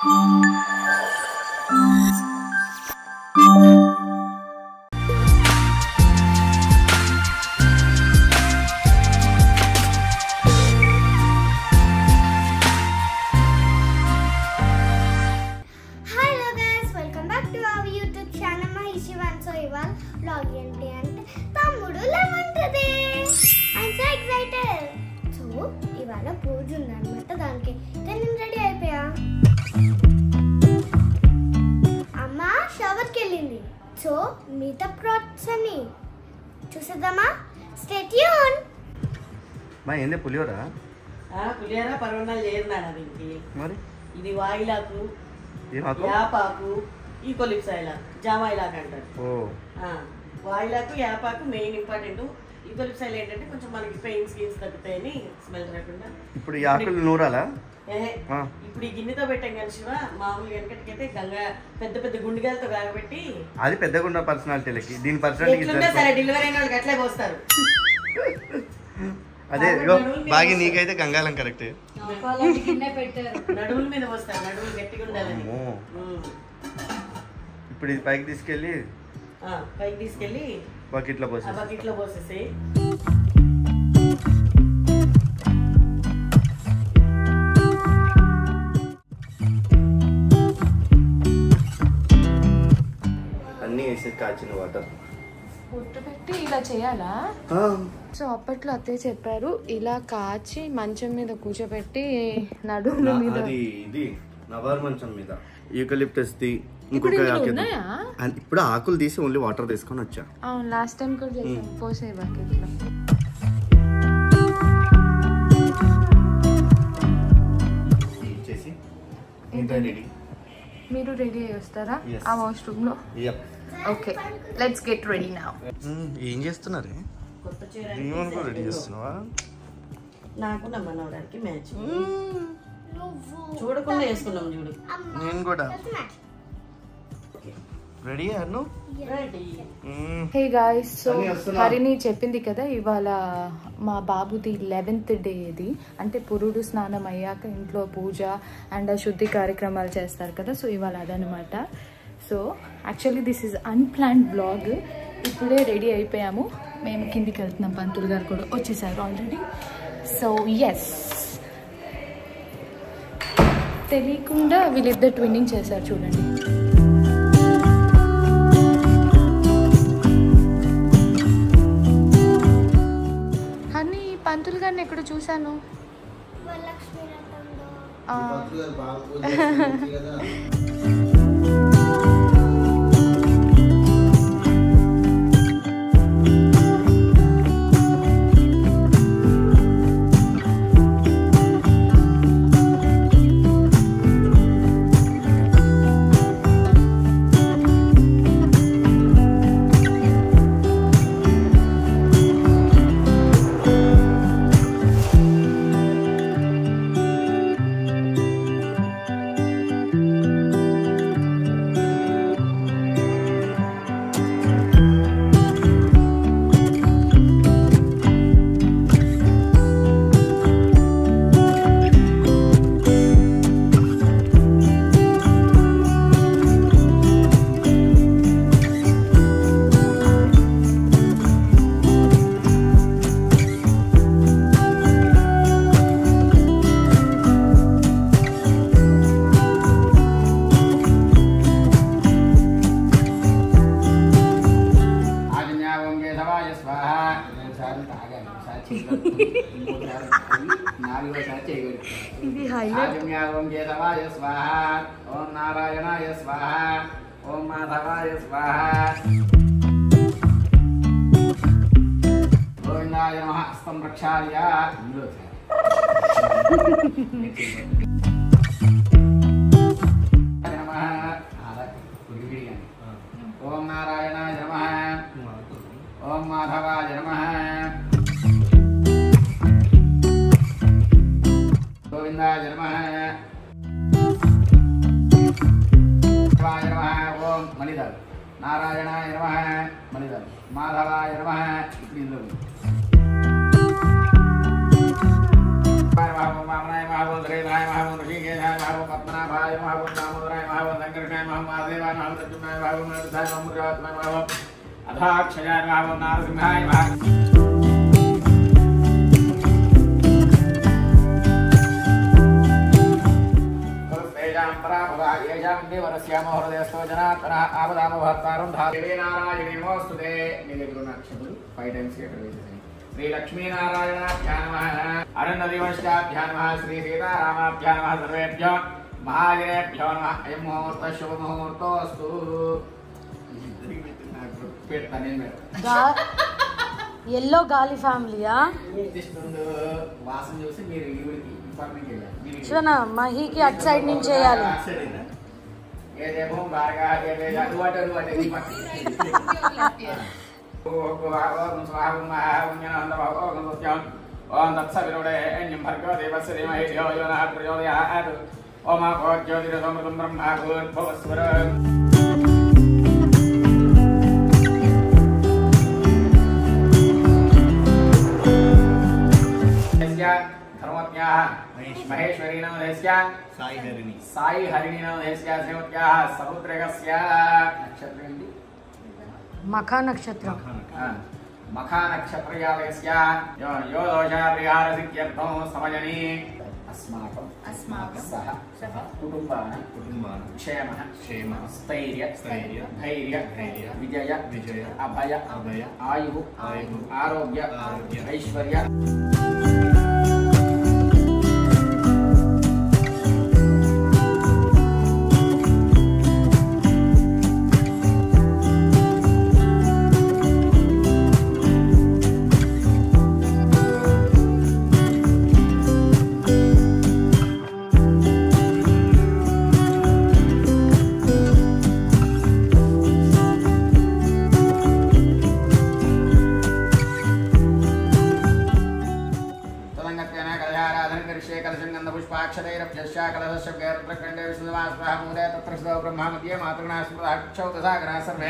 Hello guys welcome back to our YouTube channel Maheshi one so ఇవాళ blog ఏంటి అంటే తమ్ముడు లేమంటది ఐఎమ్ సో ఎక్సైటెడ్ సో ఇవాళ పూజ ఉందన్నమాట దానికి then నేను రెడీ అయిపోయా అమ్మ షవర్కి వెళ్ళింది సో మిగతా ప్రాట్స్ అన్ని చూసేద్దామా స్టేట్యూన్ మా ఏంది పులిహోరా ఆ, పులిహోర పర్వణాలు లేదు మేడం దీనికి మరి ఇది వాయిలాకు ఏం ఆకు యాపాకు ఈ కొలిప్సాయిలాకు జామాయిలాకు అంటారు ఓ ఆ, వాయిలాకు యాపాకు మెయిన్ ఇంపార్టెంట్ ఈ కొలిప్సాయిల్ ఏంటంటే కొంచెం మనకి పెయిన్స్ గీన్స్ తగ్గుతాయని స్మెల్ రాకుండా ఇప్పుడు ఈ ఆకులు నూరాలా ఏహే, ఆ. ఇప్పుడు ఈ గిన్నెతో పెట్టాం కానీ శివ మామూలు వెనకటికైతే గంగా పెద్ద పెద్ద గుండెగాలతో కాగబెట్టి అది పెద్దగా ఉన్న పర్సనాలిటీలకి దీని పర్సనాలిటీకి ఎట్లున్నా సరే డెలివరీ అయిన వాళ్ళకి అట్లే పోస్తారు అదే ఇగో బాగి నీకైతే గంగాలం కరెక్ట్ నడువుల మీద పోస్తారు నడువులు గట్టిగా ఉండాలని అమ్మో ఉమ్. ఇప్పుడు ఇది పైకి తీసుకెళ్ళి ఆ, పైకి తీసుకెళ్ళి బకెట్లో ఆ పోసేసి బకెట్లో పోసేసి అన్నీ వేసి కాచిన వాటర్ బొట్టు పెట్టి ఇలా చేయాలా సో అప్పట్లో అత్తయ్య చెప్పారు ఇలా కాచి మంచం మీద కూర్చోబెట్టి నడుముల మీద అది ఇది నవార్ మంచం మీద యూకలిప్టస్ ది ఇప్పుడు ఇంకొక ఇందులో ఆకు ఉన్నాయా అండ్ ఇప్పుడు ఆకులు తీసి ఓన్లీ వాటర్ తీసుకొని వచ్చా అవును లాస్ట్ టైం కూడా చేసాం పోసే బకెట్లో చేసి ఇంకా రెడీ మీరు రెడీ అయ్యి వస్తారా Yes. ఆ వాష్రూమ్ లో ఓకే లెట్స్ గెట్ రెడీ నా ఏం చేస్తున్నారే కొత్త చీర ఏమని కూడా రెడీ చేస్తున్నావా నాకు నా మనవడానికి మ్యాచ్ నువ్వు చూడకుండా వేసుకున్నాం చూడు నేను కూడా రెడీ అను రెడీ హే గాయస్ సో అన్నీ వస్తున్నా? హరిని చెప్పింది కదా ఇవాళ మా బాబుది లెవెన్త్ డే ఇది అంటే పురుడు స్నానం అయ్యాక ఇంట్లో పూజ అండ్ శుద్ధి కార్యక్రమాలు చేస్తారు కదా సో ఇవాళ అదనమాట so actually this is unplanned blog ఇప్పుడే రెడీ అయిపోయాము మేము కిందికి వెళ్తున్నాం పంతులు గారు కూడా వచ్చేసారు ఆల్రెడీ సో ఎస్ తెలియకుండా వీళ్ళిద్దరు ట్విన్నింగ్ చేశారు చూడండి హనీ పంతులు గారిని ఎక్కడ చూశాను వరలక్ష్మి రథంలో ఆ, ఆజ్ఞావం కేశవాయ స్వాహ మూడుసార్లు తాగాలి ఒకసారి చేయగలుగుతాం మూడుసార్లు తాగి నాలుగోసారి చేయగలుగుతాం ఇది హైలైట్ ఆజ్ఞావం కేశవాయ స్వాహ ఓం నారాయణాయ స్వాహ ఓం మాధవాయ స్వాహ గోవిందాయ నమ హస్తం ప్రక్షాళ్య మూడోసారి నమః ఆరా ఉడివిడిగాని ఓం నారాయణాయ నమః ఓం మాధవాయ నమః గోవిందాయ నమః శివాయ నమః ఓం మణిధర్ నారాయణాయ నమః మణిధర్ మాధవాయ నమః ఇప్పుడు ఇందులో ఉంది. శివాయ నమః ఓం వామనాయ నమః ఓం శ్రీధరాయ నమః ఓం ఋషికేశాయ వెంకటేశాయ మహా ఓం పద్మనాభాయ మహా ఓం దామోదరాయ మహా ఓం వెంకటేశాయ మహా ఓం వాసుదేవాయ మహా ఓం ప్రద్యుమ్నాయ మహా ఓం అనిరుద్ధాయ మహా ఓం మృగాత్మాయ మహా ఓం అధాక్షయాయ మహా ఓం నారసింహాయ మహా तेषां पराभवा येषां देवरस्यामो हृदयस्थो जनात्मनः आपदामभर्तारं धादेवे नारायणे नमोऽस्तु ते निजगुरुनाक्षतु फैव् टैम्स् ఇక్కడ వేసేసాయి శ్రీ లక్ష్మీనారాయణాభ్యా నమః అరుణదివశ్యాభ్యా నమః శ్రీ సీతారామాభ్యా నమః సర్వేభ్యో మహాజనేభ్యో నమః అయం ముహూర్త శుభముహూర్తోస్తు నాకు పెడతా నేను పెడతా ఎల్లో గాలి ఫ్యామిలీయా జస్ట్ ముందు వాసన చూసి మీరు ఈవిడికి ఇంపార్టెంట్ వెళ్ళాలి మీరు శివన మహికి అటు సైడ్ నుంచి చేయాలి ఏదేమో బాగా ఏదే అలవాటు అలవాటు ఈ పక్క. ఓం తత్సవిరుడేణ్యం భర్గో దేవస్య ధీమహి ధియో యో నః ప్రచోదయాత్ ఓం ఆపో జ్యోతిరసమృతం బ్రహ్మ భూర్భువస్వర यस्य धर्मज्ञाः महेश्वरी नाम यस्य సాయి హరిణి సాయి హరిణి నామ యస్య శ్రీమత్యాः సముద్రగస్య నక్షత్రం ఏంటి మఖా నక్షత్రం ఆ, మఖా నక్షత్రయాలయస్య యో యో దోషాపరిహారసిద్ధ్యర్థం సమజని అస్మాకం అస్మాకం సహ సహ కుటుంబాన కుటుంబాన క్షేమ క్షేమ స్థైర్య స్థైర్య ధైర్య ధైర్య విజయ విజయ అభయ అభయ ఆయు ఆయు ఆరోగ్య ఆరోగ్య ఐశ్వర్య తదంగత్యేన కలహారాధన కరిష్యే కలశం గంధపుష్పాక్షతైరభ్యశ్చ కలశస్య గైరత్రఖండే విష్ణువాస్పహ మూలే తత్ర స్థో బ్రహ్మ మధ్యే మాతృణా స్మృతాక్షౌ దశాగరా సర్వే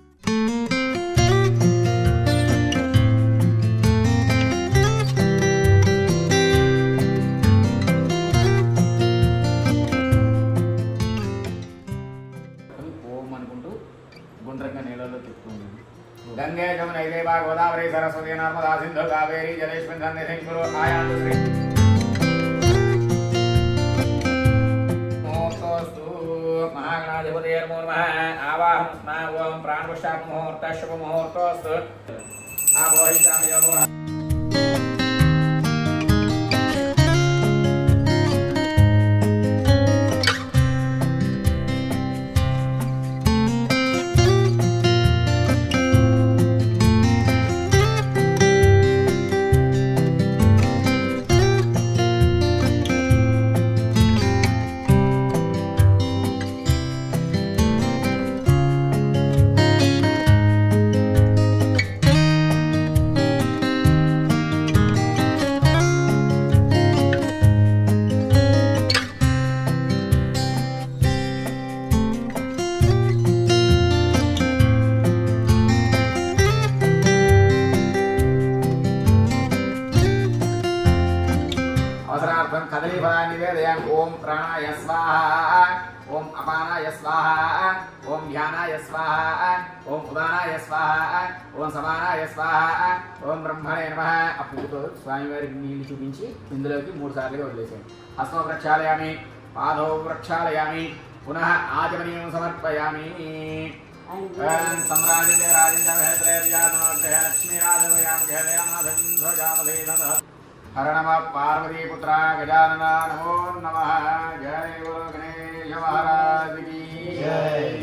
ఓం అనుకుంటూ గుండ్రంగా నీళ్ళలో తిప్పుతుంది గంగే జమున ఇదేవా గోదావరి సరస్వతి నర్మదా సింధు కావేరి జలేష్మిన్ సందే సింగురు ఆయాందు శ్రీ ముహూర్తోస్తు మహాగణాధిపతేర్మో నమః ఆవాహం స్నా ఓం ప్రాణపుష్టాప ముహూర్త శుభ ముహూర్తోస్తు ఆపోహిష్యామి యోగో అవసరార్థం కదలీఫలాన్ని నివేదయామి ఓం ప్రాణాయ స్వాహ ఓం అపానాయ స్వాహ ఓం ధ్యానాయ స్వాహ ఓం ఉదానాయ స్వాహ ఓం సమానాయ స్వాహ ఓం బ్రహ్మణే నమ ఆ పువ్వుతో స్వామివారికి నీళ్లు చూపించి ఇందులోకి మూడు సార్లుగా వదిలేసాను హస్తం ప్రక్షాళయామి పాదౌ ప్రక్షాళయామి పునః ఆచమనీయం సమర్పయామి ఓం సమ్రాజేంద్ర రాజేంద్ర మహేంద్ర లక్ష్మీ రాజయామ హర నమ పార్వతీపుత్ర గజానన నమో నమ జయ గురు గణేశ మహారాజ్ కీ జై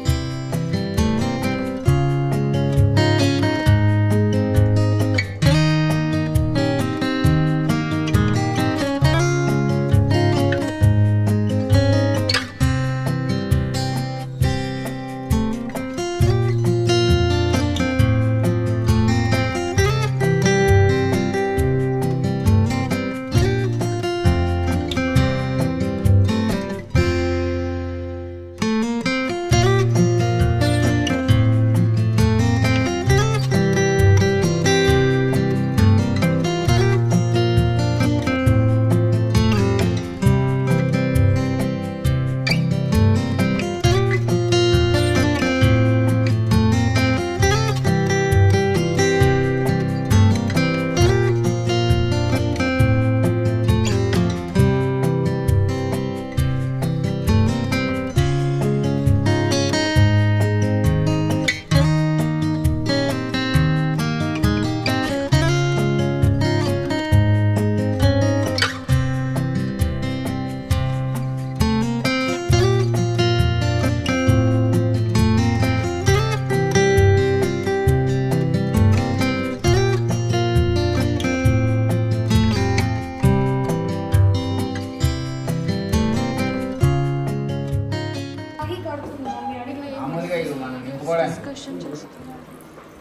Thank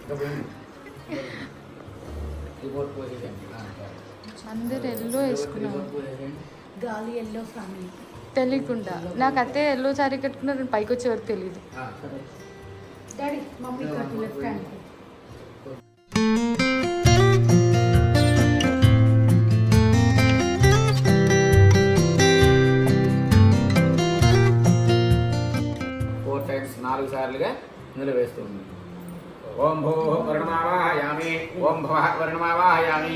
ఇంకా పోయింది రిపోర్ట్ పోసేసేయండి ఆ, సరే. అందరు ఎల్లో వేసుకున్నాం రిపోర్ట్ పోసేసేయండి గాలి ఎల్లో ఫ్యామిలీ తెలియకుండా నాకు అత్తే ఎల్లో సారీ కట్టుకున్నారు పైకి వచ్చే వరకు తెలియదు ఆ, సరే డాడీ మమ్మీ కట్టు లెఫ్ట్ హ్యాండ్ ఫోర్ టైమ్స్ నాలుగు సార్లుగా ఇందులో వేస్తూ ఉంది ఓం భూ వర్ణమావాహయామి ఓం భవ వర్ణమావాహయామి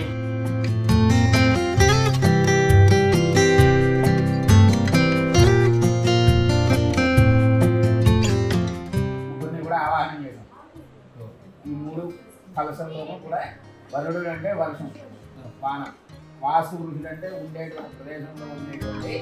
ముగ్గురిని కూడా ఆవాహనం చేశాం ఈ మూడు కలసంలోనూ కూడా వరుడు అంటే వర్షం పాన వాసు ఋషుడు అంటే ఉండేటువంటి ప్రదేశంలో ఉండేటువంటి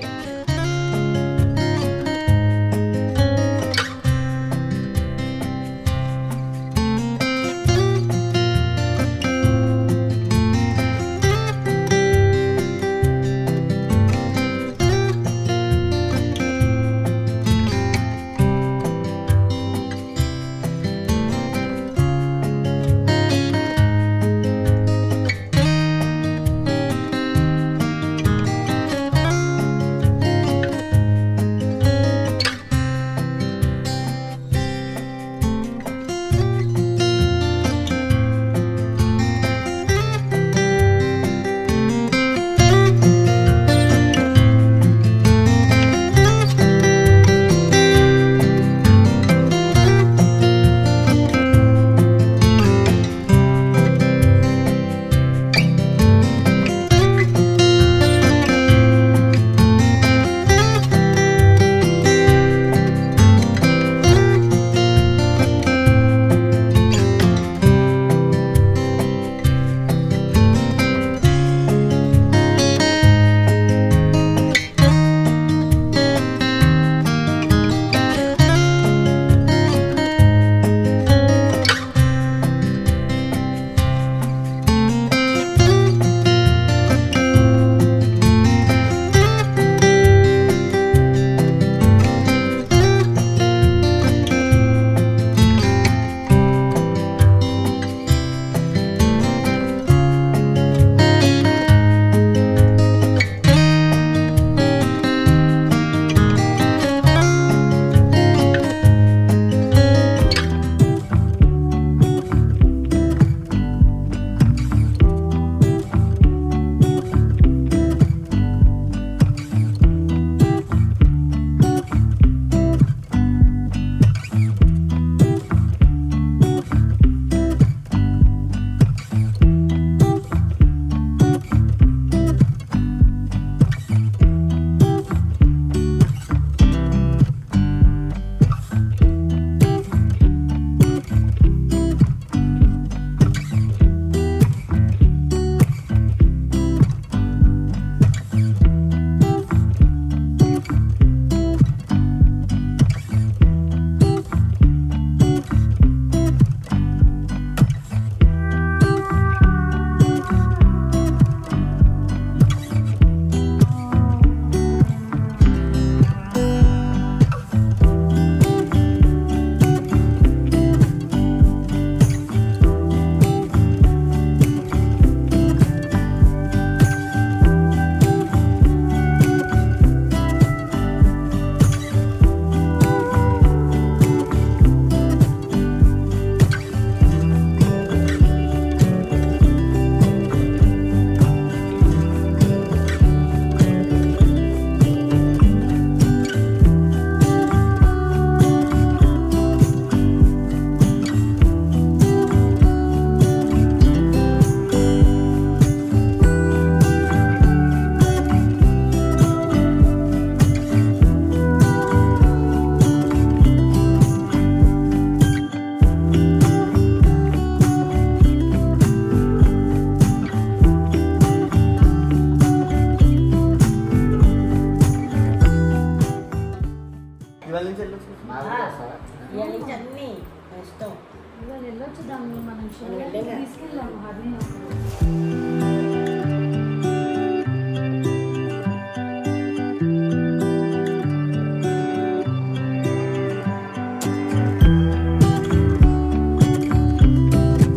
ఇవాళ నుంచి వెళ్ళొచ్చు నాకు కూడా వస్తావా? ఇవాళ నుంచి అన్ని నా ఇష్టం ఇవాళ వెళ్ళొచ్చు దాన్ని మనం వెళ్ళగా. తీసుకెళ్ళాము హరిని ఆ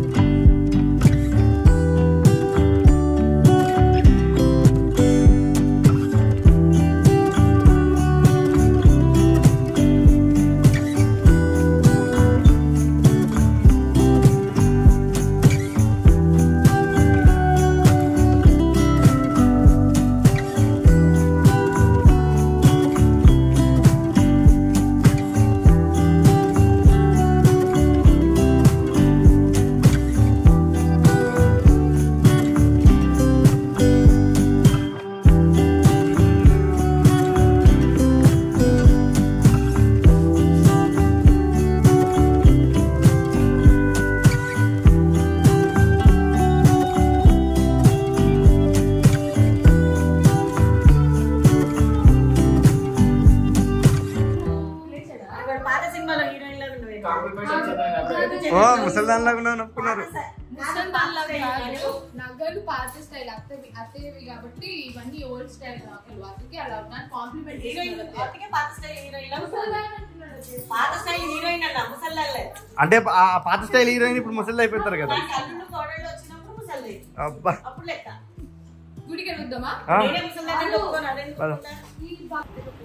ముసల్దాన్లాగా ఉన్నావు నొప్పుకున్నారు ముసలి దానిలాగా కాదు. నగలు పాత స్టైల్ అత్తవి అత్తవి కాబట్టి ఇవన్నీ ఓల్డ్ స్టైల్ నగలు అందుకే అలా ఉన్నాను కాంప్లిమెంట్ హీరోయిన్ అందుకే పాత స్టైల్ హీరోయిన్ పాత స్టైల్ హీరోయిన్ అన్న ముసల్లాలే అంటే ఆ పాత స్టైల్ హీరోయిన్ ఇప్పుడు ముసలి అయిపోతారు కదా నాకు అల్లుడు కోడళ్ళు వచ్చినప్పుడు ముసలి అబ్బా అప్పుడు లెక్క గుడికి వెళ్దామా ఆ? నేనే ముసల్దాన్ని ఒప్పుకోను అదెందుకు పద. ఒప్పుకుంటా?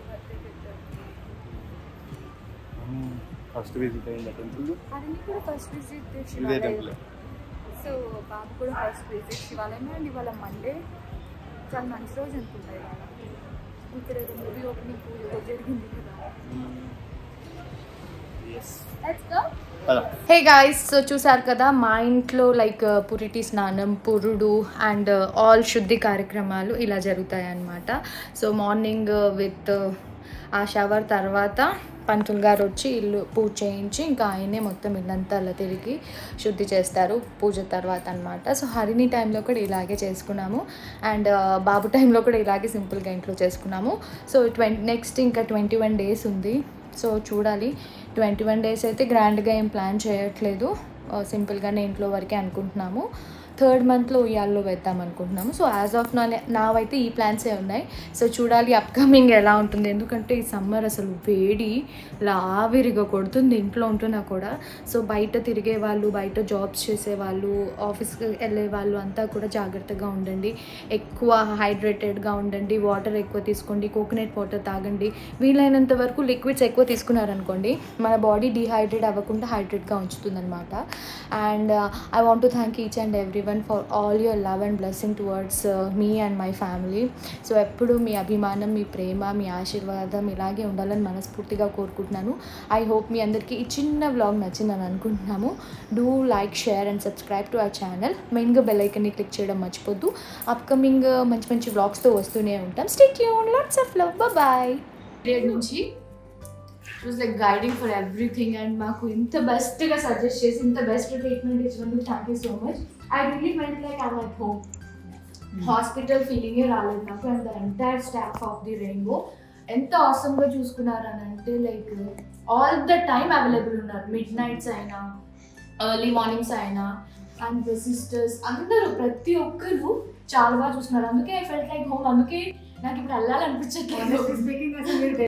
ఫస్ట్ విజిట్ అయింది టెంపుల్ హరిని కూడా ఫస్ట్ విజిట్ ఇదే టెంపుల్ సో బాబు కూడా ఫస్ట్ విజిట్ శివాలయం అండ్ ఇవాళ మండే చాలా మంచి రోజు అనుకుంటా ఇవాళ ఇక్కడ మూవీ ఓపెనింగ్ ఏదో జరిగింది కదా హే గాయస్ సో చూసారు కదా మా ఇంట్లో లైక్ పురిటి స్నానం పురుడు అండ్ ఆల్ శుద్ధి కార్యక్రమాలు ఇలా జరుగుతాయి అన్నమాట so morning with a shower తర్వాత పంతులు గారు వచ్చి ఇల్లు పూజ చేయించి ఇంకా ఆయనే మొత్తం ఇల్లంతా అలా తిరిగి శుద్ధి చేస్తారు పూజ తర్వాత అనమాట సో హరిని టైంలో కూడా ఇలాగే చేసుకున్నాము అండ్ బాబు టైంలో కూడా ఇలాగే సింపుల్గా ఇంట్లో చేసుకున్నాము సో ట్వంటీ నెక్స్ట్ ఇంకా ట్వంటీ వన్ డేస్ ఉంది సో చూడాలి ట్వంటీ వన్ డేస్ అయితే గ్రాండ్గా ఏం ప్లాన్ చేయట్లేదు ఆ, సింపుల్గానే ఇంట్లో వరకే అనుకుంటున్నాము థర్డ్ మంత్లో ఉయ్యాల్లో వేద్దాం అనుకుంటున్నాము సో యాజ్ ఆఫ్ నా నావైతే ఈ ప్లాన్సే ఉన్నాయి సో చూడాలి అప్కమింగ్ ఎలా ఉంటుంది ఎందుకంటే ఈ సమ్మర్ అసలు వేడి లావిరిగా కొడుతుంది ఇంట్లో ఉంటున్నా కూడా సో బయట తిరిగే వాళ్ళు బయట జాబ్స్ చేసే వాళ్ళు ఆఫీస్కి వెళ్ళే వాళ్ళు అంతా కూడా జాగ్రత్తగా ఉండండి ఎక్కువ హైడ్రేటెడ్గా ఉండండి వాటర్ ఎక్కువ తీసుకోండి కోకోనట్ వాటర్ తాగండి వీలైనంత వరకు లిక్విడ్స్ ఎక్కువ తీసుకున్నారనుకోండి మన బాడీ డిహైడ్రేట్ అవ్వకుండా హైడ్రేట్గా ఉంచుతుందన్నమాట and I want to thank each and every one for all your love and blessing towards me and my family so ఎప్పుడు మీ అభిమానం మీ ప్రేమ మీ ఆశీర్వాదం ఇలాగే ఉండాలని మనస్ఫూర్తిగా కోరుకుంటున్నాను ఐ హోప్ మీ అందరికీ ఈ చిన్న వ్లాగ్ నచ్చిందని అనుకుంటున్నాము do like share and subscribe to our channel మెయిన్గా బెల్ ఐకన్ని క్లిక్ చేయడం మర్చిపోద్దు అప్కమింగ్ మంచి మంచి వ్లాగ్స్తో వస్తూనే ఉంటాం స్టేట్ యూన్ లాట్స్ ఆఫ్ లవ్ బాయ్ నుంచి was like guiding for everything and మాకు ఇంత బెస్ట్గా సజెస్ట్ చేసి ఇంత బెస్ట్ ట్రీట్మెంట్ ఇచ్చినందుకు thank you so much I really felt like I like home hospital ఫీలింగే రాలేదు నాకు and the entire staff of the Rainbow ఎంత అవసరంగా చూసుకున్నారు అని అంటే like all the time available ఉన్నారు మిడ్ నైట్స్ అయినా ఎర్లీ మార్నింగ్స్ అయినా అండ్ సిస్టర్స్ అందరూ ప్రతి ఒక్కరు చాలా బాగా చూస్తున్నారు అందుకే ఐ ఫెల్ట్ లైక్ హోమ్ అందుకే నాకు ఇప్పుడు వెళ్ళాలనిపించట్లేదు